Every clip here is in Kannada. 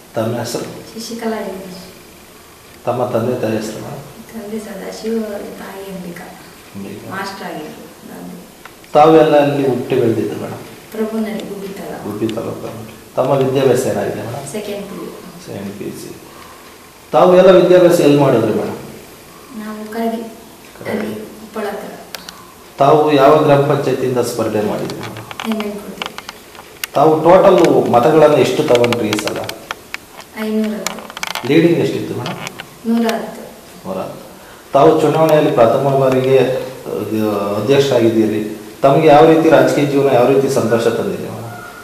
ತಮ್ಮ ಹೆಸರು ಶಶಿಕಲಾ ಯೋಗೇಶ್ ತಮ್ಮ ತಂದೆ ತಾಯಿ ಹೆಸರು ಮೇಡಮ್ ತಂದೆ ಸದಾಶಿವ ತಾಯಿ ಅಂಬಿಕಾ ಮಾಸ್ಟರ್ ಆಗಿದ್ರು ನಾನು ತಾವೆಲ್ಲ ಅಲ್ಲಿ ಹುಟ್ಟಿ ಬೆಳೆದಿದ್ದು ಮೇಡಮ್ ಪ್ರಭುನಲ್ಲಿ ಗುಬ್ಬಿತಲ ಗುಬ್ಬಿ ತಾಲೂಕು ತಮ್ಮ ವಿದ್ಯಾಭ್ಯಾಸ ಏನಾಗಿದೆ madam second P U second P C ತಾವು ಎಲ್ಲ ವಿದ್ಯಾಭ್ಯಾಸ ಎಲ್ಲಿ ಮಾಡಿದ್ರಿ ಮೇಡಮ್ ನಾವು ಕರಗಿ ಅಲ್ಲಿ ಉಪ್ಪಳ ಹತ್ರ ತಾವು ಯಾವ ಗ್ರಾಮ ಪಂಚಾಯತಿಯಿಂದ ಸ್ಪರ್ಧೆ ಮಾಡಿದ್ರಿ ಮೇಡಮ್ ಹೆಮ್ಮೆಂಕೋಟೆ ತಾವು ಟೋಟಲ್ ಮತಗಳನ್ನು ಎಷ್ಟು ತಗೊಂಡ್ರಿ ಈ ಸಲ ಐನೂರ ಹತ್ತು ಲೀಡಿಂಗ್ ಎಷ್ಟಿತ್ತು ಮೇಡಮ್ ನೂರ ಹತ್ತು ಅವರ ತಾವು ಚುನಾವಣೆಯಲ್ಲಿ ಪ್ರಥಮ ಬಾರಿಗೆ ಅಹ್, ಅಧ್ಯಕ್ಷರಾಗಿದ್ದೀರಿ ತಮಗೆ ಯಾವ ರೀತಿ ರಾಜಕೀಯ ಜೀವನ ಯಾವ ರೀತಿ ಸಂತೋಷ ತಂದಿದೆ ಮೇಡಮ್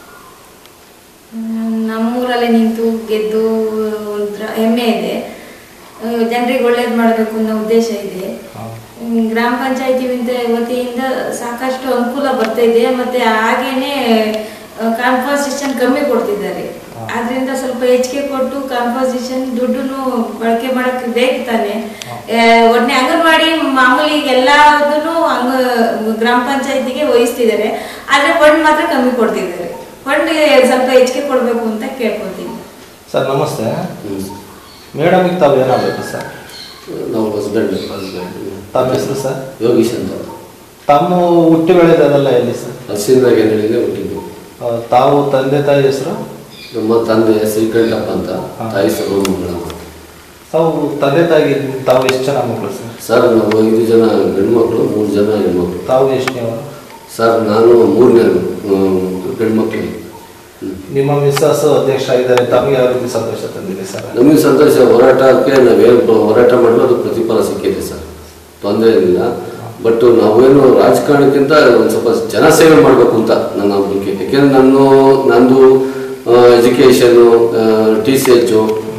ಹ್ಮ್, ನಮ್ಮೂರಲ್ಲಿ ನಿಂತು ಗೆದ್ದು ಒಂಥರ ಹೆಮ್ಮೆ ಇದೆ ಜನರಿಗೆ ಒಳ್ಳೇದು ಮಾಡಬೇಕು ಅನ್ನೋ ಉದ್ದೇಶ ಇದೆ ಹ್ಮ್, ಗ್ರಾಮ ಪಂಚಾಯತಿ ವತಿಯಿಂದ ಸಾಕಷ್ಟು ಅನುಕೂಲ ಬರ್ತಾ ಇದೆ ಮತ್ತೆ ಹಾಗೇನೆ ಕಾಂಪೋಸಿಷನ್ ಕಮ್ಮಿ ಕೊಡ್ತಿದ್ದಾರೆ ಹಾ. ಆದ್ರಿಂದ ಸ್ವಲ್ಪ ಹೆಚ್ಚಿಗೆ ಕೊಟ್ಟು ಕಾಂಪೋಸಿಷನ್ ದುಡ್ಡು ಬಳಕೆ ಮಾಡಕ್ಕೆ ಬೇಕು ತಾನೆ ಹಾ. ಒಡ್ನೆ ಅಂಗನವಾಡಿ ಮಾಮೂಲಿ ಎಲ್ಲದನ್ನು ಅಂಗ ಗ್ರಾಮ ಪಂಚಾಯತಿಗೆ ವಹಿಸ್ತಿದ್ದಾರೆ ಆದ್ರೆ ಫಂಡ್ ಮಾತ್ರ ಕಮ್ಮಿ ಕೊಡ್ತಿದ್ದಾರೆ ಫಂಡ್ ಸ್ವಲ್ಪ ಹೆಚ್ಚಿಗೆ ಕೊಡ್ಬೇಕು ಅಂತ ಕೇಳ್ಕೊತೀನಿ ಸರ್ ನಮಸ್ತೆ ಮೇಡಮಿಗೆ ತಾವು ಏನಾಗಬೇಕು ಸರ್ ನಾವು ಹಸ್ಬೆಂಡ್ ತಮ್ಮ ಹೆಸರು ಸರ್ ಯೋಗೀಶ್ ಅಂತ ತಮ್ಮ ಹುಟ್ಟಿ ಬೆಳೆದದೆಲ್ಲ ಎಲ್ಲಿ ಸರ್ ಹಸಿಂದಾಗ ಹೇಳಿದ್ರೆ ಹುಟ್ಟಿದ್ದು ಆ, ತಾವು ತಂದೆ ತಾಯಿ ಹೆಸರು ನಮ್ಮ ತಂದೆ ಶ್ರೀಕಂಠಪ್ಪ ಅಂತ ಹಾ. ತಾಯಿ ಸರ್ವಮಂಗಳ ತಾವು ತಂದೆ ತಾಯಿ ತಾವು ಎಷ್ಟು ಜನ ಮಕ್ಕಳು ಸರ್ ಸರ್ ನಾವು ಐದು ಜನ ಗಂಡ್ಮಕ್ಳು ಮೂರು ಜನ ಹೆಣ್ಮಕ್ಳು ತಾವು ಎಷ್ಟನೇವರು ಸರ್ ನಾನು ಮೂರನೇ ಗಂಡ್ಮಕ್ಳು ನಿಮ್ಮ ಮಿಸ್ಸಸ್ ಅಧ್ಯಕ್ಷ ಆಗಿದ್ದಾರೆ ತಮಗೆ ಯಾವ ರೀತಿ ಸಂತೋಷ ತಂದಿದೆ ಸರ್ ನಮಗೆ ಸಂತೋಷ ಹೋರಾಟಕ್ಕೆ ನಾವೇನು ಹೋರಾಟ ಮಾಡಲು ಅದು ಪ್ರತಿಫಲ ಸಿಕ್ಕಿದೆ ಸರ್ ತೊಂದರೆ ಏನಿಲ್ಲ ಬಟ್ ನಾವೇನು ರಾಜಕಾರಣಕ್ಕಿಂತ ಒಂದು ಸ್ವಲ್ಪ ಜನಸೇವೆ ಮಾಡಬೇಕು ಅಂತ ನನ್ನ ನಂಬಿಕೆ ಯಾಕೆಂದ್ರೆ ನಾನು ನಂದು ಎಜುಕೇಷನ್ನು T C H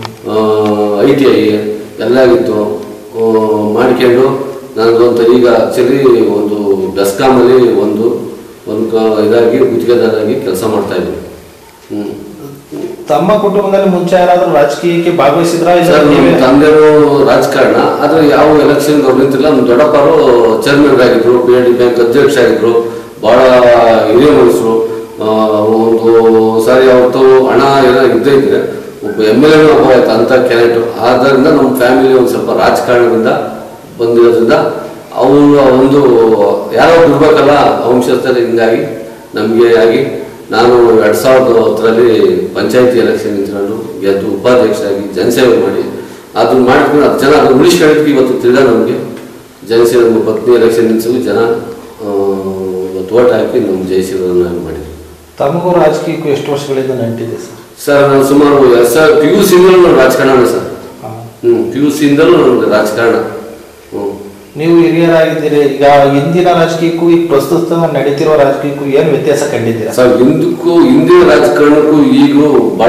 I T I ಎಲ್ಲ ಆಗಿತ್ತು ಆ, ಮಾಡ್ಕೊಂಡು ನನಗೊಂದು ಈಗ ಆಕ್ಚುಲಿ ಒಂದು ಬೆಸ್ಕಾಮಲ್ಲಿ ಒಂದು ಒಂದು ಕ- ಇದಾಗಿ ಗುತ್ತಿಗೆದಾರಾಗಿ ಕೆಲಸ ಮಾಡ್ತಾ ಇದ್ದೀನಿ ಹ್ಞೂ ತಮ್ಮ ಕುಟುಂಬದಲ್ಲಿ ಮುಂಚೆ ಯಾರಾದ್ರೂ ರಾಜಕೀಯಕ್ಕೆ ಭಾಗವಹಿಸಿದ್ರ ಸರ್ ನಮ್ಮ ತಂದೆಯವರು ರಾಜಕಾರಣ ಆದ್ರೆ ಯಾವ ಎಲೆಕ್ಷನ್ ಅವ್ರು ನಿಂತಿಲ್ಲ ನಮ್ಮ ದೊಡ್ಡಪ್ಪರು ಚೇರ್ಮನ್ ಆಗಿದ್ರು ಪಿ ಎಲ್ ಡಿ ಬ್ಯಾಂಕ್ ಅಧ್ಯಕ್ಷ ಆಗಿದ್ರು ಬಹಳ ಹಿರಿಯ ಮನುಷ್ಯರು ಆ, ಒಂದು ಸಾರಿ ಅವತ್ತು ಹಣ ಏನೋ ಇದ್ದೇ ಇದ್ರೆ ಒಬ್ಬ ಎಮ್ ಎಲ್ ಎ ಒಬ್ಬ ಆಯ್ತು ಅಂತ ಕ್ಯಾರೆಕ್ಟರ್ ಆದ್ದರಿಂದ ನಮ್ಮ ಫ್ಯಾಮಿಲಿ ಒಂದು ಸ್ವಲ್ಪ ರಾಜಕಾರಣದಿಂದ ಬಂದಿರೋದ್ರಿಂದ ಅವರ ಒಂದು ಯಾರೋ ಇರ್ಬೇಕಲ್ಲ ವಂಶಸ್ಥರು ಹಿಂಗಾಗಿ ನಮಗೆ ಆಗಿ ನಾನು ಎರಡು ಸಾವಿರದ ಹತ್ತರಲ್ಲಿ ಪಂಚಾಯತಿ ಎಲೆಕ್ಷನ್ ನಿಂತ್ಕೊಂಡು ಗೆದ್ದು ಉಪಾಧ್ಯಕ್ಷರಾಗಿ ಜನಸೇವೆ ಮಾಡಿ ಅದನ್ನ ಮಾಡ್ಕೊಂಡು ಹತ್ತು ಜನ ಅದನ್ನ ಉಳಿಸ್ಕೊಳ್ಳೋದಕ್ಕೆ ಇವತ್ತು ತಿರ್ಗಾ ನಮಗೆ ಜನಸೇವೆ ನಮ್ಮ ಪತ್ನಿ ಎಲೆಕ್ಷನ್ ನಿಲ್ಸಲು ಜನ ಆ, ಇವತ್ತು ಓಟ್ ಹಾಕಿ ನಮ್ಮ ಜಯಿಸಿರೋದನ್ನ ಮಾಡಿದ್ರು ತಮಗೂ ರಾಜಕೀಯಕ್ಕೂ ಎಷ್ಟು ವರ್ಷಗಳಿಂದ ನಂಟಿದೆ ಸರ್ ಸರ್ ನಾನು ಸುಮಾರು ಎರಡು ಸಾವಿರ ಪಿ ಯು ಸಿಂದಲೂ ನಾನು ರಾಜಕಾರಣ ಸರ್ ಹಾ. ಹ್ಞೂ ಪಿ ಯು ಸಿಂದಲೂ ನಾನು ರಾಜಕಾರಣ ಹ್ಞೂ ನೀವು ಹಿರಿಯರಾಗಿದ್ದೀರಿ ಈಗ ಹಿಂದಿನ ರಾಜಕೀಯಕ್ಕೂ ಈಗ ಪ್ರಸ್ತುತ ನಡೀತಿರುವ ರಾಜಕೀಯಕ್ಕೂ ಏನು ವ್ಯತ್ಯಾಸ ಕಂಡಿದ್ದೀರಾ ಸರ್ ಹಿಂದಕ್ಕೂ ಹಿಂದಿನ ರಾಜಕಾರಣಕ್ಕೂ ಈಗೂ ಬಹಳ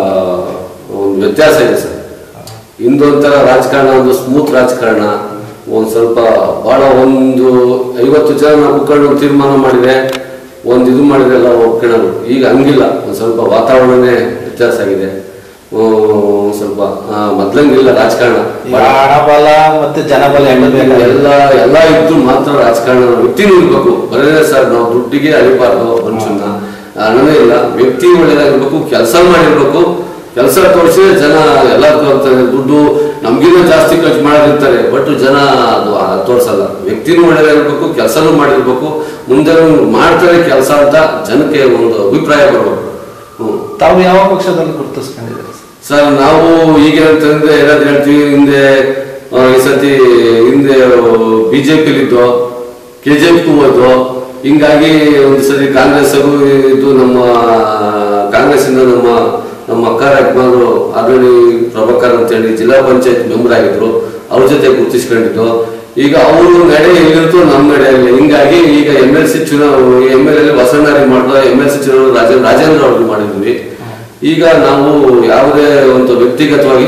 ಒಂದು ವ್ಯತ್ಯಾಸ ಇದೆ ಸರ್ ಹಿಂದೊಂಥರ ರಾಜಕಾರಣ ಒಂದು ಸ್ಮೂತ್ ರಾಜಕಾರಣ ಒಂದು ಸ್ವಲ್ಪ ಬಹಳ ಒಂದು ಐವತ್ತು ಜನ ನಾವು ಕುತ್ಕೊಂಡು ಒಂದು ತೀರ್ಮಾನ ಮಾಡಿದ್ರೆ ಒಂದು ಇದು ಮಾಡಿದ್ರೆ ಎಲ್ಲ ಒಪ್ಕೊಳ್ಳೋದು ಈಗ ಹಂಗಿಲ್ಲ ಒಂದು ಸ್ವಲ್ಪ ವಾತಾವರಣನೇ ವ್ಯತ್ಯಾಸ ಆಗಿದೆ ಒಂದ್ ಸ್ವಲ್ಪ ಆ, ಮೊದ್ಲಂಗಿಲ್ಲ ರಾಜಕಾರಣ ಈಗ ಹಣಬಲ ಮತ್ತೆ ಜನಬಲ ಎರಡು ಬೇಕಾಗಿದೆ ಎಲ್ಲ ಎಲ್ಲ ಇದ್ದು ಮಾತ್ರ ರಾಜಕಾರಣ ವ್ಯಕ್ತಿನೂ ಇರ್ಬೇಕು ಬರದೇ ಸರ್ ನಾವು ದುಡ್ಡಿಗೆ ಅಳಿಬಾರ್ದು ಮನುಷ್ಯನ ಹಣನೇ ಇಲ್ಲ ವ್ಯಕ್ತಿ ಒಳ್ಳೇದಾಗಿರ್ಬೇಕು ಕೆಲಸ ಮಾಡಿರ್ಬೇಕು ಕೆಲಸ ತೋರಿಸಿ ಜನ ಎಲ್ಲ ತೋರ್ತಾರೆ ದುಡ್ಡು ನಮ್ಗಿಂತ ಜಾಸ್ತಿ ಖರ್ಚು ಮಾಡೋದಿರ್ತಾರೆ ಬಟ್ ಜನ ಅದು ಆ ತೋರ್ಸಲ್ಲ ವ್ಯಕ್ತಿನೂ ಒಳ್ಳೇದಾಗಿರ್ಬೇಕು ಕೆಲಸನೂ ಮಾಡಿರ್ಬೇಕು ಮುಂದೆ ಮಾಡ್ತಾರೆ ಕೆಲಸ ಅಂತ ಜನಕ್ಕೆ ಒಂದು ಅಭಿಪ್ರಾಯ ಬರ್ಬೇಕು ಹ್ಮ್ ತಾವು ಯಾವ ಪಕ್ಷದಲ್ಲಿ ಗುರುತಿಸ್ಕೊಂಡಿದ್ದೀರಾ ಸರ್? ಸರ್ ನಾವು ಈಗ ಅಂತಂದ್ರೆ ಏನಾದ್ರು ಹೇಳ್ತೀವಿ ಹಿಂದೆ ಆ, ಈ ಸತಿ ಹಿಂದೆ ಬಿಜೆಪಿಲಿದ್ದು ಕೆ ಜೆ ಪಿ ಹೋದ್ದು ಹಿಂಗಾಗಿ ಒಂದು ಸರಿ ಕಾಂಗ್ರೆಸ್ ಅವರು ಇದು ನಮ್ಮ ಕಾಂಗ್ರೆಸ್ ಇಂದ ನಮ್ಮ ನಮ್ಮ ಅಕ್ಕ ಯಜಮಾನರು ಆದರಣಿ ಪ್ರಭಾಕರ್ ಅಂತೇಳಿ ಜಿಲ್ಲಾ ಪಂಚಾಯತ್ ಮೆಂಬರ್ ಆಗಿದ್ರು ಅವ್ರ ಜೊತೆ ಗುರುತಿಸ್ಕೊಂಡಿದ್ದು ಈಗ ಅವರು ನಡೆ ಎಲ್ಲಿರುತ್ತೋ ನಮ್ಮ ನಡೆಯಲ್ಲಿ ಹಿಂಗಾಗಿ ಈಗ ಎಮ್ ಎಲ್ ಸಿ ಚುನಾವಣೆ ಎಮ್ ಎಲ್ ಎಲ್ ಬಸವಣ್ಣರಿಗೆ ಮಾಡಿದ ಎಮ್ ಎಲ್ ಸಿ ಚುನಾವಣೆ ರಾಜ ರಾಜೇಂದ್ರ ಅವ್ರಿಗೆ ಮಾಡಿದ್ವಿ ಈಗ ನಾವು ಯಾವುದೇ ಒಂದು ವ್ಯಕ್ತಿಗತವಾಗಿ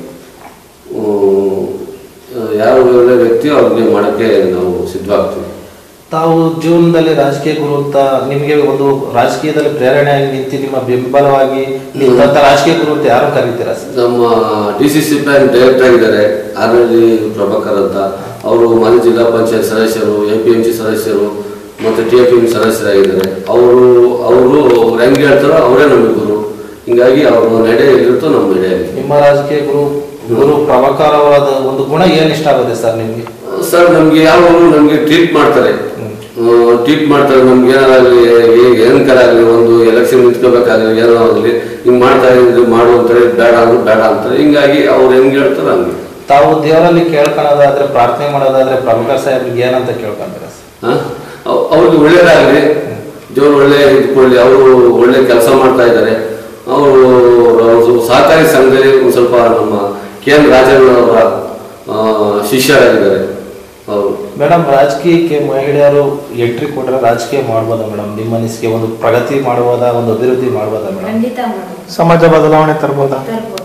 ಆ, ಯಾವ ಒಳ್ಳೆ ವ್ಯಕ್ತಿ ಅವ್ರಿಗೆ ಮಾಡೋಕ್ಕೆ ನಾವು ಸಿದ್ಧವಾಗ್ತೀವಿ ತಾವು ಜೀವನದಲ್ಲಿ ರಾಜಕೀಯ ಗುರು ಅಂತ ನಿಮಗೆ ಒಂದು ರಾಜಕೀಯದಲ್ಲಿ ಪ್ರೇರಣೆಯಾಗಿ ನಿಂತು ನಿಮ್ಮ ಬೆಂಬಲವಾಗಿ ನಿಂತ ರಾಜಕೀಯ ಗುರು ಅಂತ ಯಾರು ಕರೀತೀರಾ ಸರ್ ನಮ್ಮ D C C bank director ಆಗಿದ್ದಾರೆ ಆರ್ ಎಲ್ ಡಿ ಪ್ರಭಾಕರ್ ಅಂತ ಅವರು ಮಾಜಿ ಜಿಲ್ಲಾ ಪಂಚಾಯತ್ ಸದಸ್ಯರು ಎ ಪಿ ಎಂ ಸಿ ಸದಸ್ಯರು ಮತ್ತು ಟಿ ಎ ಪಿ ಎಂ ಸದಸ್ಯರಾಗಿದ್ದಾರೆ ಅವರು ಅವರು ಹೆಂಗೆ ಹೇಳ್ತಾರೋ ಅವರೇ ನಮಗೆ ಗುರು ಹಿಂಗಾಗಿ ಅವ್ರ ನಡೆ ಇರುತ್ತೋ ನಮ್ಮ ನಡೆ ಇರುತ್ತೆ ನಿಮ್ಮ ರಾಜಕೀಯ ಗುರು ಗುರು ಪ್ರಭಾಕರ್ ಅವರ ಒಂದು ಗುಣ ಏನ್ ಇಷ್ಟ ಆಗುತ್ತೆ ಸರ್ ನಿಮ್ಗೆ ಸರ್ ನಮ್ಗೆ ಯಾವಾಗಲೂ ನಮ್ಗೆ ಟ್ರೀಟ್ ಮಾಡ್ತಾರೆ ಟ್ರೀಟ್ ಮಾಡ್ತಾರೆ ನಮ್ಗೆ ಏನಾಗಲಿ ಏನಕರ ಆಗಲಿ ಒಂದು ಎಲೆಕ್ಷನ್ ನಿಂತ್ಕೋಬೇಕಾಗಲಿ ಏನೋ ಆಗಲಿ ಹಿಂಗ್ ಮಾಡ್ತಾ ಇದ್ರೆ ಮಾಡು ಅಂತಾರೆ ಬೇಡ ಅಂದ್ರೆ ಬೇಡ ಅಂತಾರೆ ಹಿಂಗಾಗಿ ಅವ್ರು ಹೆಂಗ್ ಹೇಳ್ತಾರೆ ಹಂಗೆ ತಾವು ದೇವರಲ್ಲಿ ಕೇಳ್ಕೊಳೋದಾದ್ರೆ ಪ್ರಾರ್ಥನೆ ಮಾಡೋದಾದ್ರೆ ಪ್ರಭಾಕರ್ ಸಾಹೇಬ್ರಿಗೆ ಏನಂತ ಕೇಳ್ಕೊಂತೀರ ಸರ್ ಹ? ಅವ್- ಅವ್ರಿಗೆ ಒಳ್ಳೇದಾಗಲಿ ದೇವ್ರು ಒಳ್ಳೆ ಇದ್ಕೊಳ್ಳಿ ಅವರು ಒಳ್ಳೆ ಕೆಲಸ ಮಾಡ್ತಾ ಇದ್ದಾರೆ ಅವರು ಸಹಕಾರಿ ಸಂಘದಲ್ಲಿ ಒಂದು ಸ್ವಲ್ಪ ನಮ್ಮ ಕೆ ಎನ್ ರಾಜಣ್ಣ ಅವರ ಆ, ಶಿಷ್ಯರಾಗಿದ್ದಾರೆ ಅವರು ಮೇಡಮ್ ರಾಜಕೀಯಕ್ಕೆ ಮಹಿಳೆಯರು ಎಂಟ್ರಿ ಕೊಟ್ರೆ ರಾಜಕೀಯ ಮಾಡ್ಬೋದಾ ಮೇಡಮ್ ನಿಮ್ಮ ಅನಿಸಿಕೆ ಒಂದು ಪ್ರಗತಿ ಮಾಡ್ಬೋದಾ ಒಂದು ಅಭಿವೃದ್ಧಿ ಮಾಡ್ಬೋದಾ ಮೇಡಮ್ ಖಂಡಿತ ಮಾಡೋದು ಸಮಾಜ ಬದಲಾವಣೆ ತರ್ಬೋದಾ ತರ್ಬೋದು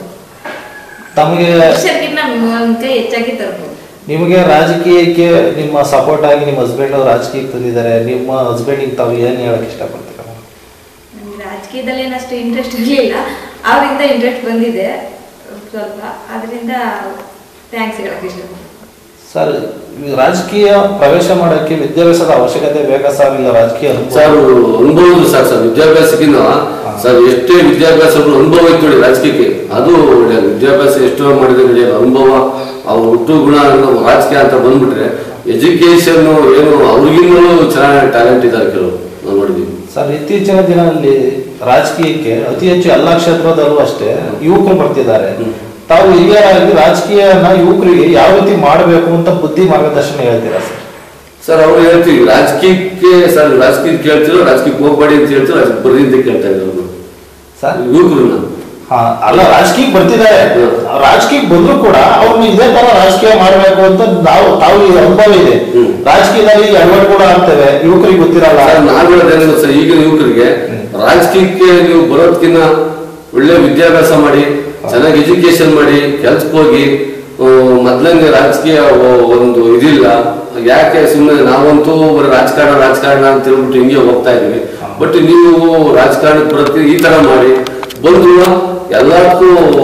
ತಮಗೆ ಪುರುಷರಿಗಿಂತ ಒಂದ್ ಕೈ ಹೆಚ್ಚಾಗಿ ತರ್ಬೋದು ನಿಮಗೆ ರಾಜಕೀಯಕ್ಕೆ ನಿಮ್ಮ ಸಪೋರ್ಟ್ ಆಗಿ ನಿಮ್ಮ ಹಸ್ಬೆಂಡ್ ಅವ್ರು ರಾಜಕೀಯಕ್ಕೆ ತಂದಿದ್ದಾರೆ ನಿಮ್ಮ ಹಸ್ಬೆಂಡಿಗೆ ತಾವು ಏನು ಹೇಳಕ್ ಇಷ್ಟಪಡ್ತೀರಾ ನಮ್ಗೆ ರಾಜಕೀಯದಲ್ಲಿ ಏನಷ್ಟು ಇಂಟ್ರೆಸ್ಟ್ ಇರಲಿಲ್ಲ ಅವರಿಂದ ಇಂಟ್ರೆಸ್ಟ್ ಬಂದಿದೆ ಸ್ವಲ್ಪ ಅದರಿಂದ ಥ್ಯಾಂಕ್ಸ್ ಹೇಳಕ್ ಇಷ್ಟಪಡ್ತೀನಿ ಸರ್ ಈ ರಾಜಕೀಯ ಪ್ರವೇಶ ಮಾಡೋಕ್ಕೆ ವಿದ್ಯಾಭ್ಯಾಸದ ಅವಶ್ಯಕತೆ ಬೇಕಾ ಸರ್ ಇಲ್ಲ ರಾಜಕೀಯ ಅನುಭವ? ಸರ್ ಅನುಭವದ ಸರ್ ಸರ್ ವಿದ್ಯಾಭ್ಯಾಸಕ್ಕಿಂತ ಸರ್ ಎಷ್ಟೇ ವಿದ್ಯಾಭ್ಯಾಸ ಅನುಭವ ಇತ್ತು ನೋಡಿ ರಾಜಕೀಯಕ್ಕೆ ಅದು ಒಳ್ಳೆಯದು ವಿದ್ಯಾಭ್ಯಾಸ ಎಷ್ಟೋ ಮಾಡಿದ್ರೆ ನಡೆಯಲ್ಲ ಅನುಭವ ಅವ್ರ ಹುಟ್ಟು ಗುಣ ಅನ್ನೋ ರಾಜಕೀಯ ಅಂತ ಬಂದ್ಬಿಟ್ರೆ ಎಜುಕೇಶನ್ ಏನು ಅವ್ರಿಗಿಂತಲೂ ಚೆನ್ನಾಗಿ ಟ್ಯಾಲೆಂಟ್ ಇದ್ದಾರೆ ಕೆಲವರು ನಾವು ನೋಡಿದೀವಿ ಸರ್ ಇತ್ತೀಚಿನ ದಿನದಲ್ಲಿ ರಾಜಕೀಯಕ್ಕೆ ಅತಿ ಹೆಚ್ಚು ಎಲ್ಲಾ ಕ್ಷೇತ್ರದಲ್ಲೂ ಅಷ್ಟೇ ಯುವಕರು ಬರ್ತಿದ್ದಾರೆ ತಾವು ಹಿರಿಯರಾಗಿ ರಾಜಕೀಯನ ಯುವಕರಿಗೆ ಯಾವ ರೀತಿ ಮಾಡಬೇಕು ಅಂತ ಬುದ್ಧಿ ಮಾರ್ಗದರ್ಶನ ಹೇಳ್ತೀರಾ ಸರ್ ಸರ್ ಅವ್ರು ಹೇಳ್ತೀವಿ ರಾಜಕೀಯಕ್ಕೆ ಸರ್ ರಾಜಕೀಯ ಕೇಳ್ತಿರೋ ರಾಜಕೀಯಕ್ಕೆ ಹೋಗ್ಬೇಡಿ ಅಂತ ಹೇಳ್ತಿರೋ ರಾಜಕೀಯ ಬರ್ರಿ ಅಂತ ಕೇಳ್ತಾ ಇದ್ರು ಸರ್ ಯುವಕರನ್ನ ಹಾ ಅಲ್ಲ ರಾಜಕೀಯಕ್ಕೆ ಬರ್ತಿದ್ದಾರೆ ಹ್ಮ್. ರಾಜಕೀಯಕ್ಕೆ ಬಂದ್ರು ಕೂಡ ಅವ್ರನ್ನ ಇದೇ ತರ ರಾಜಕೀಯ ಮಾಡಬೇಕು ಅಂತ ನಾವು ತಾವು ಈ ಅನುಭವ ಇದೆ ಹ್ಮ್. ರಾಜಕೀಯದಲ್ಲಿ ಎಡವಟ್ ಕೂಡ ಆಗ್ತವೆ ಯುವಕರಿಗೆ ಗೊತ್ತಿರಲ್ಲ ಸರ್ ನಾನು ಹೇಳೋದೇನು ಸರ್ ಈಗಿನ ಯುವಕರಿಗೆ ರಾಜಕೀಯಕ್ಕೆ ನೀವು ಬರೋದ್ಕಿಂತ ಒಳ್ಳೆ ವಿದ್ಯಾಭ್ಯಾಸ ಮಾಡಿ ಚೆನ್ನಾಗಿ ಎಜುಕೇಶನ್ ಮಾಡಿ ಕೆಲ್ಸಕ್ಕೆ ಹೋಗಿ ಆ, ಮೊದ್ಲಂಗೆ ರಾಜಕೀಯ ಒ- ಒಂದು ಇದಿಲ್ಲ ಯಾಕೆ ಸುಮ್ಮನೆ ನಾವಂತೂ ಬರೀ ರಾಜಕಾರಣ ರಾಜಕಾರಣ ಅಂತ ಹೇಳ್ಬಿಟ್ಟು ಹಿಂಗೆ ಹೋಗ್ತಾ ಇದೀವಿ ಬಟ್ ನೀವು ರಾಜಕಾರಣಕ್ಕೆ ಬರೋದಕ್ಕೆ ಈ ತರ ಮಾಡಿ ಬಂದ್ರು ಎಲ್ಲದಕ್ಕೂ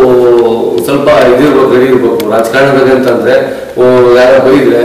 ಸ್ವಲ್ಪ ಇದಿರ್ಬೇಕು ರೆಡಿ ಇರ್ಬೇಕು ರಾಜಕಾರಣದಾಗ ಅಂತಂದ್ರೆ ಓ, ಯಾರೋ ಬೈದ್ರೆ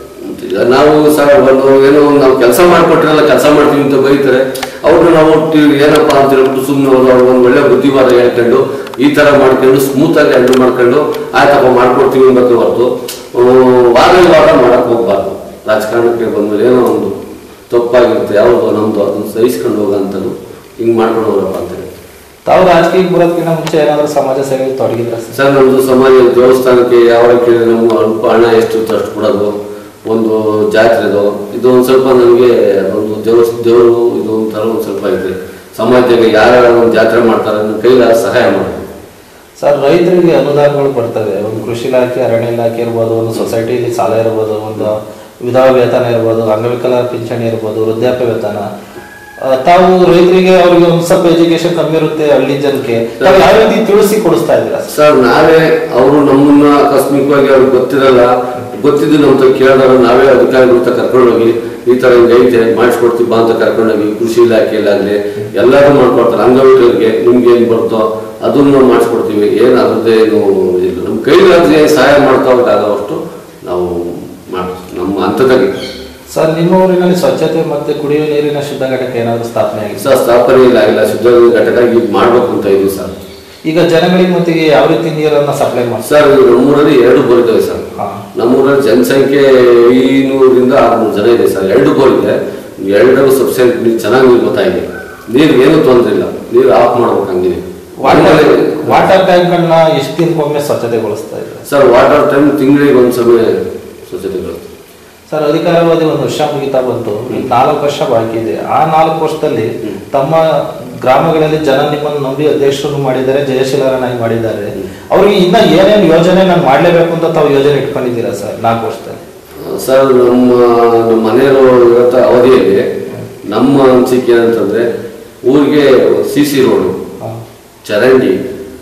ಈಗ ನಾವು ಸಹ ಒಂದು ಏನೋ ಒಂದು ನಾವು ಕೆಲಸ ಮಾಡ್ಕೊಟ್ರಲ್ಲ ಕೆಲಸ ಮಾಡ್ತೀವಿ ಅಂತ ಬೈತಾರೆ ಅವ್ರನ್ನ ನಾವು ಟಿ- ಏನಪ್ಪಾ ಅಂತ ಹೇಳ್ಬಿಟ್ಟು ಸುಮ್ಮನೆ ಅವ್ರಿಗೆ ಒಂದು ಒಳ್ಳೆ ಬುದ್ಧಿವಾದ ಹೇಳ್ಕೊಂಡು ಈ ತರ ಮಾಡ್ಕೊಂಡು ಸ್ಮೂತ್ ಆಗಿ ಹ್ಯಾಂಡಲ್ ಮಾಡ್ಕೊಂಡು ಆಯ್ತಪ್ಪ ಮಾಡ್ಕೊಡ್ತೀವಿ ಅನ್ಬೇಕು ಹೊರತು ಆ, ವಾದ ವಿವಾದ ಮಾಡಕ್ ಹೋಗ್ಬಾರ್ದು ರಾಜಕಾರಣಕ್ಕೆ ಬಂದ್ಮೇಲೆ ಏನೋ ಒಂದು ತಪ್ಪಾಗಿರುತ್ತೆ ಯಾವುದು ನಮ್ದು ಅದನ್ನ ಸಹಿಸ್ಕೊಂಡು ಹೋಗಂತನು ಹಿಂಗ್ ಮಾಡ್ಕೊಂಡು ಹೋಗ್ರಪ್ಪ ಅಂತ ಹೇಳಿ ತಾವು ರಾಜಕೀಯಕ್ಕೆ ಬರೋದಕ್ಕಿಂತ ಮುಂಚೆ ಏನಾದ್ರು ಸಮಾಜ ಸೇವೆಗೆ ತೊಡಗಿದ್ರ ಸರ್ ಸರ್ ನಮ್ದು ಸಮಾಜ ದೇವಸ್ಥಾನಕ್ಕೆ ಯಾವ ಕೇಳಿ ನಮ್ಮ ಅಲ್ಪ ಹಣ ಎಷ್ಟು ಇತ್ತು ಅಷ್ಟು ಕೊಡೋದು ಒಂದು ಜಾತ್ರೆದು ಇದು ಒಂದು ಸ್ವಲ್ಪ ನನಗೆ ಒಂದು ದೇವಸ್ ದೇವರು ಇದು ಒಂಥರ ಒಂದು ಸ್ವಲ್ಪ ಇದೆ ಸಮಾಜದಲ್ಲಿ ಯಾರ್ಯಾರು ಒಂದು ಜಾತ್ರೆ ಮಾಡ್ತಾರೆ ನನ್ನ ಕೈಲಾದ ಸಹಾಯ ಮಾಡೋದು ಸರ್ ರೈತರಿಗೆ ಅನುದಾನಗಳು ಬರ್ತವೆ ಒಂದು ಕೃಷಿ ಇಲಾಖೆ ಅರಣ್ಯ ಇಲಾಖೆ ಇರ್ಬೋದು ಒಂದು ಸೊಸೈಟಿಲಿ ಸಾಲ ಇರ್ಬೋದು ಒಂದು ವಿಧವಾ ವೇತನ ಇರ್ಬೋದು ಅಂಗವಿಕಲರ ಪಿಂಚಣಿ ಇರ್ಬೋದು ವೃದ್ಧಾಪ್ಯ ವೇತನ ಆ, ತಾವು ರೈತರಿಗೆ ಅವ್ರಿಗೆ ಒಂದು ಸ್ವಲ್ಪ ಎಜುಕೇಶನ್ ಕಮ್ಮಿ ಇರುತ್ತೆ ಹಳ್ಳಿ ಜನಕ್ಕೆ ತಾವು ಯಾವ ರೀತಿ ತಿಳಿಸಿ ಕೊಡಿಸ್ತಾ ಇದ್ದೀರಾ ಸರ್? ಸರ್ ನಾವೇ ಅವರು ನಮ್ಮನ್ನ ಆಕಸ್ಮಿಕವಾಗಿ ಅವ್ರಿಗೆ ಗೊತ್ತಿರಲ್ಲ ಗೊತ್ತಿದ್ದು ನಮ್ಮ ಹತ್ರ ಕೇಳಿದಾಗ ನಾವೇ ಅಧಿಕಾರಿಗಳ ಹತ್ರ ಕರ್ಕೊಂಡೋಗಿ ಈ ತರ ಹಿಂಗ್ ಐತೆ ಮಾಡಿಸ್ಕೊಡ್ತೀವಿ ಬಾ ಅಂತ ಕರ್ಕೊಂಡೋಗಿ ಕೃಷಿ ಇಲಾಖೆಯಲ್ಲಾಗಲಿ ಎಲ್ಲರೂ ಮಾಡ್ಕೊಡ್ತಾರೆ ಅಂಗವಿಕಲರಿಗೆ ನಿಮ್ಗೆ ಏನ್ ಬರ್ತೋ ಅದನ್ನು ಮಾಡಿಸ್ಕೊಡ್ತೀವಿ ಏನು ಅದ್ರದ್ದು ಏನು ಇಲ್ಲ ನಮ್ಮ ಕೈಲಾದ್ರೆ ಏನ್ ಸಹಾಯ ಮಾಡ್ತಾ ಹೋಗೋಷ್ಟು ನಾವು ಮಾಡ್ತೀವಿ ನಮ್ಮ ಹಂತದಲ್ಲಿ ಸರ್ ನಿಮ್ಮ ಊರಿನಲ್ಲಿ ಸ್ವಚ್ಛತೆ ಮತ್ತೆ ಕುಡಿಯುವ ನೀರಿನ ಶುದ್ಧ ಘಟಕ ಏನಾದ್ರು ಸ್ಥಾಪನೆ ಆಗಿದೆ ಸರ್ ಸ್ಥಾಪನೆ ಇಲ್ಲ ಆಗಿಲ್ಲ ಶುದ್ಧ ಘಟಕ ಈಗ ಮಾಡ್ಬೇಕು ಅಂತ ಇದೀವಿ ಸರ್ ಈಗ ಜನಗಳಿಗೆ ಮತ್ತೆ ಯಾವ ರೀತಿ ನೀರನ್ನ ಸಪ್ಲೈ ಮಾಡಿ ಸರ್ ಇದು ನಮ್ಮೂರಲ್ಲಿ ಎರಡು ಬೋರ್ ಇದಾವೆ ಸರ್ ಹಾ. ನಮ್ಮೂರಲ್ಲಿ ಜನಸಂಖ್ಯೆ ಐನೂರಿಂದ ಆರ್ನೂರು ಜನ ಇದೆ ಸರ್ ಎರಡು ಬೋರ್ ಇದೆ ಎರಡರೂ ಸಬ್ಸಿಡಿ ನೀರು ಚೆನ್ನಾಗಿ ನೀರು ಬರ್ತಾ ಇದೆ ನೀರು ಏನು ತೊಂದರೆ ಇಲ್ಲ ನೀರು ಆಫ್ ಮಾಡ್ಬೇಕು ಹಂಗಿದೆ ವಾಟರ್ ವಾಟರ್ ಟ್ಯಾಂಕ್ ಅನ್ನ ಎಷ್ಟು ದಿನಕ್ಕೊಮ್ಮೆ ಸ್ವಚ್ಛತೆಗೊಳಿಸ್ತಾ ಇದ್ದಾರೆ ಸರ್ ವಾಟರ್ ಟೈಮ್ ತಿಂಗಳಿಗೆ ಒಂದು ಸಮಯ ಸ್ವಚ್ಛತೆ ಬರುತ್ತೆ ಸರ್ ಅಧಿಕಾರಾವಧಿ ಒಂದು ವರ್ಷ ಮುಗಿತಾ ಬಂತು ಈಗ ನಾಲ್ಕು ವರ್ಷ ಬಾಕಿ ಇದೆ ಆ ನಾಲ್ಕು ವರ್ಷದಲ್ಲಿ ತಮ್ಮ ಗ್ರಾಮಗಳಲ್ಲಿ ಜನ ನಿಮ್ಮನ್ನು ನಂಬಿ ಅಧ್ಯಕ್ಷರನ್ನು ಮಾಡಿದ್ದಾರೆ ಜಯಶೀಲರನ್ನಾಗಿ ಮಾಡಿದ್ದಾರೆ ಅವ್ರಿಗೆ ಇನ್ನ ಏನೇನು ಯೋಜನೆ ನಾನು ಮಾಡ್ಲೇಬೇಕು ಅಂತ ತಾವು ಯೋಜನೆ ಇಟ್ಕೊಂಡಿದ್ದೀರಾ ಸರ್ ನಾಲ್ಕು ವರ್ಷದಲ್ಲಿ ಸರ್ ನಮ್ಮ ನಮ್ಮ ಮನೆಯವರು ಇವತ್ತ ಅವಧಿಯಲ್ಲಿ ನಮ್ಮ ಅನಿಸಿಕೆ ಏನಂತಂದ್ರೆ ಊರಿಗೆ ಸಿ ಸಿ ರೋಡು ಹಾ, ಚರಂಡಿ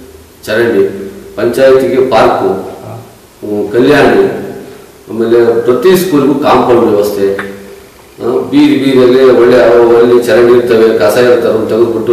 ಚರಂಡಿ ಪಂಚಾಯತಿಗೆ ಪಾರ್ಕು ಹಾ. ಹ್ಮ್, ಕಲ್ಯಾಣಿ ಆಮೇಲೆ ಪ್ರತಿ ಸ್ಕೂಲ್ಗೂ ಕಾಂಪೌಂಡ್ ವ್ಯವಸ್ಥೆ ಆ, ಬೀದಿ ಬೀದಿಯಲ್ಲಿ ಒಳ್ಳೆ ಅವು ಅಲ್ಲಿ ಚರಂಡಿ ಇರ್ತವೆ ಕಸ ಇರ್ತವೆ ಅದನ್ನ ತೆಗೆದ್ಬಿಟ್ಟು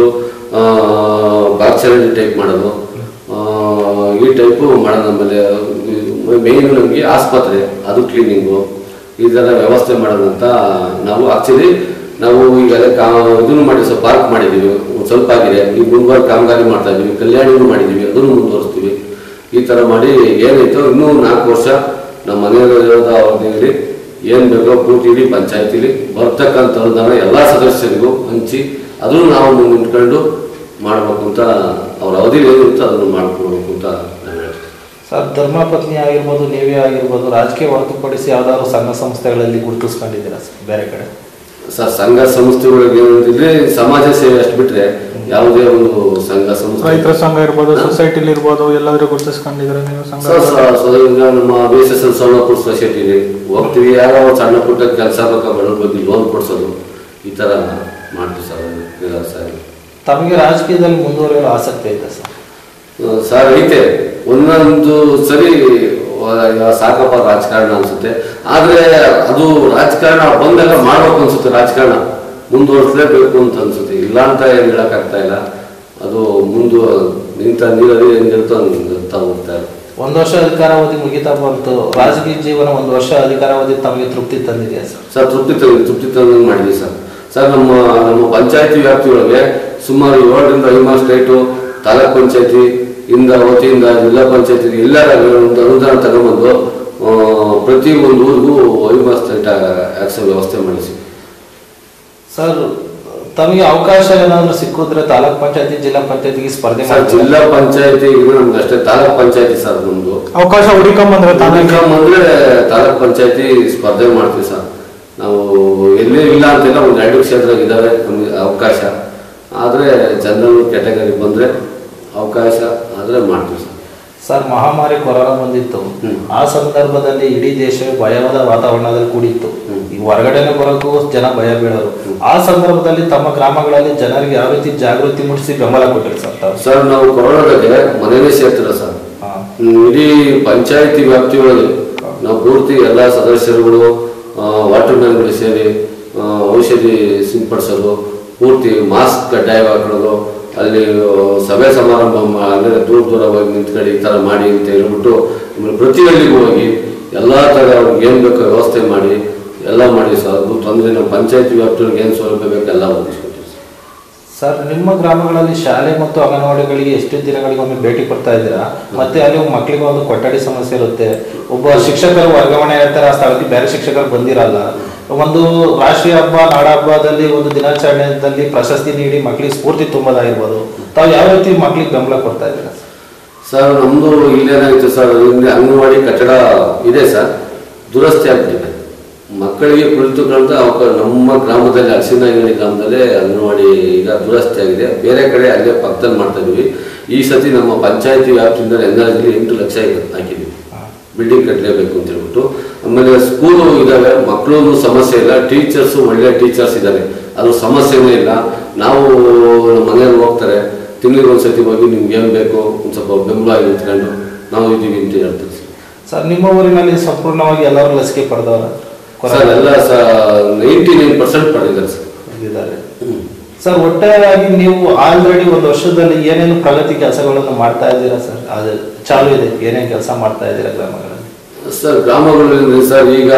ಬಾಕ್ ಚರಂಡಿ ಟೈಪ್ ಮಾಡೋದು ಆ, ಈ ಟೈಪು ಮಾಡೋದು ಆಮೇಲೆ ಮೇಯ್ನ್ ನಮಗೆ ಆಸ್ಪತ್ರೆ ಅದು ಕ್ಲೀನಿಂಗು ಈ ಥರ ವ್ಯವಸ್ಥೆ ಮಾಡೋದಂತ ನಾವು ಆಕ್ಚುಲಿ ನಾವು ಈಗೆಲ್ಲ ಕಾ ಇದನ್ನು ಮಾಡಿ ಸ್ವಲ್ಪ ಪಾರ್ಕ್ ಮಾಡಿದ್ದೀವಿ ಒಂದ್ ಸ್ವಲ್ಪ ಆಗಿದೆ ಈಗ ಮುಂದುವರೆ ಕಾಮಗಾರಿ ಮಾಡ್ತಾ ಇದ್ದೀವಿ ಕಲ್ಯಾಣಿನೂ ಮಾಡಿದ್ದೀವಿ ಅದನ್ನು ಮುಂದುವರಿಸ್ತೀವಿ ಈ ಥರ ಮಾಡಿ ಏನಾಯ್ತು ಇನ್ನೂ ನಾಲ್ಕು ವರ್ಷ ನಮ್ಮ ಮನೆಯಲ್ಲಿರೋದ ಅವಧಿಯಲ್ಲಿ ಏನು ಬೇಕೋ ಪೂರ್ತಿ ಇಡೀ ಪಂಚಾಯತಿಲಿ ಬರ್ತಕ್ಕಂಥ ಅನುದಾನ ಎಲ್ಲ ಸದಸ್ಯರಿಗೂ ಹಂಚಿ ಅದನ್ನು ನಾವು ನಿಂತ್ಕೊಂಡು ಮಾಡಬೇಕು ಅಂತ ಅವ್ರ ಅವಧಿಲಿ ಏನಿರುತ್ತೋ ಅದನ್ನು ಮಾಡ್ಕೊಡ್ಬೇಕು ಅಂತ ನಾನು ಹೇಳ್ತೀನಿ ಸರ್ ಧರ್ಮಪತ್ನಿ ಆಗಿರ್ಬೋದು ನೀವೇ ಆಗಿರ್ಬೋದು ರಾಜಕೀಯ ಹೊರತುಪಡಿಸಿ ಯಾವ್ದಾದ್ರು ಸಂಘ ಸಂಸ್ಥೆಗಳಲ್ಲಿ ಗುರುತಿಸ್ಕೊಂಡಿದ್ದೀರಾ ಸರ್ ಬೇರೆ ಕಡೆ ಸರ್ ಸಂಘ ಸಂಸ್ಥೆಗಳಿಗೆ ಏನಂತಿದ್ರೆ ಸಮಾಜ ಸೇವೆ ಅಷ್ಟು ಬಿಟ್ರೆ ಯಾವುದೇ ಒಂದು ಸಂಘ ಸಂಸ್ಥೆ ರೈತರ ಸಂಘ ಇರ್ಬೋದು ಸೊಸೈಟಿಲಿ ಇರ್ಬೋದು ಎಲ್ಲಾದ್ರೂ ಗುರುತಿಸ್ಕೊಂಡಿದ್ರೆ ನೀವು ಸಂಘ ಸರ್ ಸರ್ ಸರ್ ಈಗ ನಮ್ಮ ಬಿ ಎಸ್ ಎಸ್ ಎಲ್ ಸೌಲಭ್ಯ ಸೊಸೈಟಿ ಇದೆ ಹೋಗ್ತೀವಿ ಯಾರೋ ಒಂದು ಸಣ್ಣ ಪುಟ್ಟ ಕೆಲಸ ಬೇಕಾ ಬಡವ್ರ ಬಗ್ಗೆ ಲೋನ್ ಕೊಡ್ಸೋದು ಈ ಥರ ಮಾಡ್ತೀವಿ ಸರ್ ಇಲ್ಲ ಸರ್ ತಮಗೆ ರಾಜಕೀಯದಲ್ಲಿ ಮುಂದುವರಿಯಲು ಆಸಕ್ತಿ ಇದೆ ಸರ್ ಸರ್ ಐತೆ ಒಂದೊಂದು ಸರಿ ವ- ಸಾಕಪ್ಪ ರಾಜಕಾರಣ ಅನ್ಸುತ್ತೆ ಆದ್ರೆ ಅದು ರಾಜಕಾರಣ ಬಂದಾಗ ಮಾಡ್ಬೇಕು ಅನ್ಸುತ್ತೆ ರಾಜಕಾರಣ ಮುಂದುವರಿಸಲೇಬೇಕು ಅಂತ ಅನ್ಸುತ್ತೆ ಇಲ್ಲ ಅಂತ ಏನು ಹೇಳಕ್ಕಾಗ್ತಾ ಇಲ್ಲ ಅದು ಮುಂದು ನಿಂತ ನೀರಲ್ಲಿ ಹೆಂಗಿರುತ್ತೋ ಹಂಗೆ ಇರ್ತಾ ಹೋಗ್ತಾ ಇದೆ ಒಂದು ವರ್ಷ ಅಧಿಕಾರಾವಧಿ ಮುಗಿತಾ ಬಂತು ರಾಜಕೀಯ ಜೀವನ ಒಂದು ವರ್ಷ ಅಧಿಕಾರಾವಧಿ ತಮಗೆ ತೃಪ್ತಿ ತಂದಿದೆಯಾ ಸರ್ ಸರ್ ತೃಪ್ತಿ ತಂದು ತೃಪ್ತಿ ತಂದಂಗೆ ಮಾಡಿದ್ವಿ ಸರ್ ಸರ್ ನಮ್ಮ ನಮ್ಮ ಪಂಚಾಯತಿ ವ್ಯಾಪ್ತಿಯೊಳಗೆ ಸುಮಾರು ಏಳರಿಂದ ಐದು ಸ್ಟೇಟು ತಾಲೂಕ್ ಪಂಚಾಯತಿ ಇಂದ ವತಿಯಿಂದ ಜಿಲ್ಲಾ ಪಂಚಾಯತಿ ಎಲ್ಲರ ಒಂದು ಅನುದಾನ ತಗೊಂಡ್ಬಂದು ಆ, ಪ್ರತಿ ಒಂದು ಊರಿಗೂ ಐದು ಸ್ಟೇಟ್ ಆಕ್ಸೋ ವ್ಯವಸ್ಥೆ ಮಾಡಿಸಿ ಸರ್ ತಮಗೆ ಅವಕಾಶ ಏನಾದರೂ ಸಿಕ್ಕಿದ್ರೆ ತಾಲೂಕ್ ಪಂಚಾಯತಿ ಜಿಲ್ಲಾ ಪಂಚಾಯತಿಗೆ ಸ್ಪರ್ಧೆ ಸರ್ ಮಾಡ್ತೀರಾ? ಜಿಲ್ಲಾ ಪಂಚಾಯತಿ ನಮ್ದು ಅಷ್ಟೇ ತಾಲೂಕ್ ಪಂಚಾಯತಿ ಸರ್ ನಮ್ದು ಅವಕಾಶ ಹುಡುಕೊಂಬಂದ್ರೆ ತಾನೇ ಅಂದ್ರೆ ತಾಲೂಕ್ ಪಂಚಾಯತಿ ಸ್ಪರ್ಧೆ ಮಾಡ್ತೀವಿ ಸರ್ ನಾವು ಎಲ್ಲೇ ಇಲ್ಲ ಅಂತಿಲ್ಲ ಒಂದು ಎರಡು ಕ್ಷೇತ್ರ ಇದ್ದಾವೆ ನಮಗೆ ಅವಕಾಶ ಆದರೆ ಜನರಲ್ ಕ್ಯಾಟಗರಿ ಬಂದರೆ ಅವಕಾಶ ಆದರೆ ಮಾಡ್ತೀವಿ ಸರ್ ಸರ್ ಮಹಾಮಾರಿ ಕೊರೋನಾ ಬಂದಿತ್ತು ಹ್ಮ್. ಆ ಸಂದರ್ಭದಲ್ಲಿ ಇಡೀ ದೇಶವೇ ಭಯವಾದ ವಾತಾವರಣದಲ್ಲಿ ಕೂಡಿತ್ತು ಹ್ಮ್. ಈಗ ಹೊರಗಡೆನೆ ಬರೋಕ್ಕೂ ಜನ ಭಯ ಬೀಳೋರು ಆ ಸಂದರ್ಭದಲ್ಲಿ ತಮ್ಮ ಗ್ರಾಮಗಳಲ್ಲಿ ಜನರಿಗೆ ಯಾವ ರೀತಿ ಜಾಗೃತಿ ಮೂಡಿಸಿ ಬೆಂಬಲ ಕೊಟ್ಟಿರಿ ಸರ್ ತಾವು ಸರ್ ನಾವು ಕೊರೋನಾದಾಗೆ ಮನೆಯೇ ಸೇರ್ತಿಲ್ಲ ಸರ್ ಹಾ. ಹ್ಮ್, ಇಡೀ ಪಂಚಾಯತಿ ವ್ಯಾಪ್ತಿಯೊಳಗೆ ನಾವು ಪೂರ್ತಿ ಎಲ್ಲ ಸದಸ್ಯರುಗಳು ವಾಟರ್ ಮ್ಯಾನ್ಗಳು ಸೇರಿ ಆ, ಔಷಧಿ ಸಿಂಪಡಿಸೋದು ಪೂರ್ತಿ ಮಾಸ್ಕ್ ಕಡ್ಡಾಯವಾಗಿ ಹಾಕೊಳ್ಳೋದು ಅಲ್ಲಿ ಆ, ಸಭೆ ಸಮಾರಂಭ ಮಾ- ಅಂದರೆ ದೂರ ದೂರ ಹೋಗಿ ನಿಂತ್ಕೊಳ್ಳಿ ಈ ಥರ ಮಾಡಿ ಅಂತ ಹೇಳ್ಬಿಟ್ಟು ಆಮೇಲೆ ಪ್ರತಿ ಹಳ್ಳಿಗೂ ಹೋಗಿ ಎಲ್ಲ ಥರ ಅವ್ರಿಗೆ ಏನು ಬೇಕೋ ವ್ಯವಸ್ಥೆ ಮಾಡಿ ಎಲ್ಲ ಮಾಡಿ ಸರ್ ಅದು ತೊಂದರೆ ನಮ್ಮ ಪಂಚಾಯತಿ ವ್ಯಾಪ್ತಿಯೊಳಗೆ ಏನು ಸೌಲಭ್ಯ ಬೇಕು ಎಲ್ಲ ಒದಗಿಸ್ಕೊಡ್ತೀವಿ ಸರ್ ಸರ್ ನಿಮ್ಮ ಗ್ರಾಮಗಳಲ್ಲಿ ಶಾಲೆ ಮತ್ತು ಅಂಗನವಾಡಿಗಳಿಗೆ ಎಷ್ಟು ದಿನಗಳಿಗೆ ಒಮ್ಮೆ ಭೇಟಿ ಕೊಡ್ತಾ ಇದ್ದೀರಾ ಮತ್ತೆ ಅಲ್ಲಿ ಮಕ್ಕಳಿಗೆ ಒಂದು ಕೊಠಡಿ ಸಮಸ್ಯೆ ಇರುತ್ತೆ ಒಬ್ಬ ಶಿಕ್ಷಕರು ವರ್ಗಾವಣೆ ಇರ್ತಾರೆ ಆ ಸ್ಥಳಕ್ಕೆ ಬೇರೆ ಶಿಕ್ಷಕರು ಬಂದಿರಲ್ಲ ಒಂದು ರಾಷ್ಟ್ರೀಯ ಹಬ್ಬ ನಾಡ ಹಬ್ಬದಲ್ಲಿ ಒಂದು ದಿನಾಚರಣೆಯಲ್ಲಿ ಪ್ರಶಸ್ತಿ ನೀಡಿ ಮಕ್ಕಳಿಗೆ ಸ್ಫೂರ್ತಿ ತುಂಬೋದಾಗಿರ್ಬೋದು ತಾವು ಯಾವ ರೀತಿ ಮಕ್ಕಳಿಗೆ ಬೆಂಬಲ ಕೊಡ್ತಾ ಇದ್ದೀರಾ ಸರ್? ಸರ್ ನಮ್ಮದು ಇಲ್ಲೇನಾಗಿತ್ತು ಸರ್ ಇಲ್ಲಿ ಅಂಗನವಾಡಿ ಕಟ್ಟಡ ಇದೆ ಸರ್ ದುರಸ್ತಿ ಆಗ್ಬಿಟ್ಟಿದೆ ಮಕ್ಕಳಿಗೆ ಕುಳಿತುಕೊಳ್ಳುವಂತ ಅವಕ ನಮ್ಮ ಗ್ರಾಮದಲ್ಲಿ ಅರಸಿನಹಳ್ಳಿ ಗ್ರಾಮದಲ್ಲೇ ಅಂಗನವಾಡಿ ಈಗ ದುರಸ್ತಿ ಆಗಿದೆ ಬೇರೆ ಕಡೆ ಅಲ್ಲೇ ಪಕ್ಕದಲ್ಲಿ ಮಾಡ್ತಾ ಇದೀವಿ ಈ ಸತಿ ನಮ್ಮ ಪಂಚಾಯತಿ ವ್ಯಾಪ್ತಿಯಿಂದ ಎನ್ಆರ್ಜಿ ಎಂಟು ಲಕ್ಷ ಹಾಕಿದ್ವಿ ಬಿಲ್ಡಿಂಗ್ ಕಟ್ಟಲೇಬೇಕು ಅಂತ ಹೇಳ್ಬಿಟ್ಟು ಆಮೇಲೆ ಸ್ಕೂಲು ಇದಾವೆ ಮಕ್ಕಳು ಸಮಸ್ಯೆ ಇಲ್ಲ ಟೀಚರ್ಸು ಒಳ್ಳೆ ಟೀಚರ್ಸ್ ಇದ್ದಾರೆ ಅದು ಸಮಸ್ಯೆನೇ ಇಲ್ಲ ನಾವು ನಮ್ಮ ಮನೆಯಲ್ಲಿ ಹೋಗ್ತಾರೆ ತಿಂಗಳಿಗೆ ಒಂದ್ಸತಿ ಹೋಗಿ ನಿಮ್ಗೆ ಏನು ಬೇಕು ಒಂದು ಸ್ವಲ್ಪ ಬೆಂಬಲ ಆಗಿ ನಿಂತ್ಕೊಂಡು ನಾವು ಇದೀವಿ ಅಂತ ಹೇಳ್ತೀವಿ ಸರ್. ಸರ್ ನಿಮ್ಮ ಊರಿನಲ್ಲಿ ಸಂಪೂರ್ಣವಾಗಿ ಎಲ್ಲರೂ ಲಸಿಕೆ ಪಡೆದವರ ಸರ್ ಎಲ್ಲ ಸ ನೈಂಟಿ ನೈನ್ ಪರ್ಸೆಂಟ್ ಪಡೆದಿದ್ದಾರೆ ಸರ್ ಇದ್ದಾರೆ ಸರ್ ಒಟ್ಟಾರೆಯಾಗಿ ನೀವು ಆಲ್ರೆಡಿ ಒಂದು ವರ್ಷದಲ್ಲಿ ಏನೇನು ಪ್ರಗತಿ ಕೆಲಸಗಳನ್ನು ಮಾಡ್ತಾ ಇದ್ದೀರಾ ಸರ್ ಅದು ಚಾಲು ಇದೆ ಏನೇನು ಕೆಲಸ ಮಾಡ್ತಾ ಇದ್ದೀರಾ ಗ್ರಾಮಗಳಲ್ಲಿ ಸರ್ ಗ್ರಾಮಗಳಲ್ಲಿ ಸರ್ ಈಗ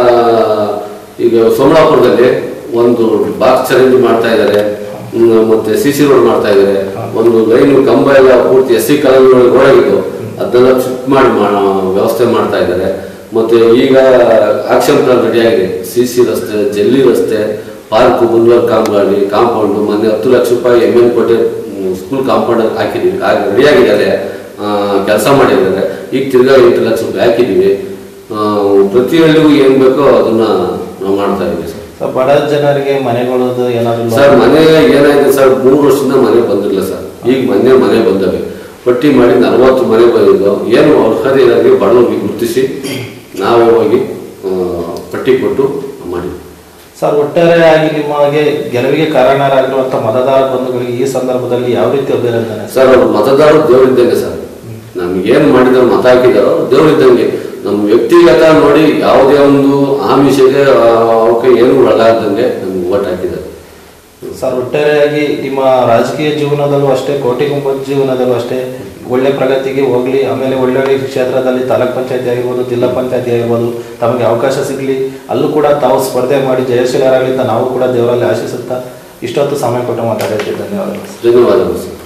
ಈಗ ಸೋಮಲಾಪುರದಲ್ಲಿ ಒಂದು ಬಾಕ್ಸ್ ಚರಂಡಿ ಮಾಡ್ತಾ ಇದ್ದಾರೆ ಹ್ಮ್, ಮತ್ತೆ ಸಿ ಸಿ ರೋಡ್ ಮಾಡ್ತಾ ಇದ್ದಾರೆ ಒಂದು ಲೈನ್ ಕಂಬ ಎಲ್ಲ ಪೂರ್ತಿ ಎಸ್ ಸಿ ಕಾಲೋನಿ ರೋಡಾಗಿದ್ದು ಅದನ್ನೆಲ್ಲ ಶಿಫ್ಟ್ ಮಾಡಿ ಮಾ- ವ್ಯವಸ್ಥೆ ಮಾಡ್ತಾ ಇದ್ದಾರೆ ಮತ್ತೆ ಈಗ ಆಕ್ಷನ್ ಪ್ಲಾನ್ ರೆಡಿ ಆಗಿದೆ ಸಿ ಸಿ ರಸ್ತೆ ಜಲ್ಲಿ ರಸ್ತೆ ಪಾರ್ಕ್ ಮುಂದುವರ್ ಕಾಂಪೌಂಡ್ ಕಾಂಪೌಂಡ್ ಮೊನ್ನೆ ಹತ್ತು ಲಕ್ಷ ರೂಪಾಯಿ M N Kote school compound ಹಾಕಿದೀವಿ ರೆಡಿ ಆಗಿದ್ದಾರೆ ಕೆಲಸ ಮಾಡಿದ್ದಾರೆ ಈಗ ತಿರ್ಗಾ ಎಂಟು ಲಕ್ಷ ರೂಪಾಯಿ ಹಾಕಿದ್ದೀವಿ ಆ, ಪ್ರತಿ ಹಳ್ಳಿಗೂ ಏನು ಬೇಕೋ ಅದನ್ನ ನಾವು ಮಾಡ್ತಾ ಇದ್ದೀವಿ ಸರ್ ಸರ್ ಬಡ ಜನರಿಗೆ ಮನೆಗಳದ್ದು ಏನಾದ್ರು ಸರ್ ಮನೆ ಏನಾಗಿದೆ ಸರ್ ಮೂರು ವರ್ಷದಿಂದ ಮನೆ ಬಂದಿರಲಿಲ್ಲ ಸರ್ ಈಗ ಮೊನ್ನೆ ಮನೆ ಬಂದವೆ ಪಟ್ಟಿ ಮಾಡಿ ನಲವತ್ತು ಮನೆ ಬಂದಿದ್ದು ಏನು ಅರ್ಹತೆ ಇರೋರಿಗೆ ಬಡವರಿಗೆ ಗುರುತಿಸಿ ನಾವೇ ಹೋಗಿ ಆ, ಪಟ್ಟಿ ಕೊಟ್ಟು ಮಾಡಿದ್ವಿ ಸರ್ ಒಟ್ಟಾರೆಯಾಗಿ ನಿಮಗೆ ಗೆಲುವಿಗೆ ಕಾರಣರಾಗಿರುವಂತ ಮತದಾರ ಬಂಧುಗಳಿಗೆ ಈ ಸಂದರ್ಭದಲ್ಲಿ ಯಾವ ರೀತಿ ಅಭಿನಂದನೆ ಸರ್ ಸರ್ ಅವ್ರು ಮತದಾರರು ದೇವರಿದ್ದಂಗೆ ಸರ್ ನಮ್ಗೇನು ಮಾಡಿದಾರೆ ಮತ ಹಾಕಿದಾರೋ ದೇವರಿದ್ದಂಗೆ ನಮ್ಮ ವ್ಯಕ್ತಿಗತ ನೋಡಿ ಯಾವುದೇ ಒಂದು ಆಮಿಷಗೆ ಆ, ಅವಕ್ಕೆ ಏನು ಒಳಗಾಗ್ದಂಗೆ ನಮ್ಗೆ ಓಟ್ ಹಾಕಿದ್ದಾರೆ ಸರ್ ಒಟ್ಟಾರೆಯಾಗಿ ನಿಮ್ಮ ರಾಜಕೀಯ ಜೀವನದಲ್ಲೂ ಅಷ್ಟೇ ಕೋಟಿ ಗುಂಪದ ಜೀವನದಲ್ಲೂ ಅಷ್ಟೇ ಒಳ್ಳೆ ಪ್ರಗತಿಗೆ ಹೋಗ್ಲಿ ಆಮೇಲೆ ಒಳ್ಳೊಳ್ಳೆ ಕ್ಷೇತ್ರದಲ್ಲಿ ತಾಲೂಕ್ ಪಂಚಾಯತಿ ಆಗಿರ್ಬೋದು ಜಿಲ್ಲಾ ಪಂಚಾಯತಿ ಆಗಿರ್ಬೋದು ತಮಗೆ ಅವಕಾಶ ಸಿಗಲಿ ಅಲ್ಲೂ ಕೂಡ ತಾವು ಸ್ಪರ್ಧೆ ಮಾಡಿ ಜಯಶೀಲರಾಗಲಿ ಅಂತ ನಾವು ಕೂಡ ದೇವರಲ್ಲಿ ಆಶಿಸುತ್ತಾ ಇಷ್ಟೊತ್ತು ಸಮಯ ಕೊಟ್ಟು ಮಾತಾಡಿದ್ದೀವಿ ಧನ್ಯವಾದಗಳು ಧನ್ಯವಾದಗಳು ಸರ್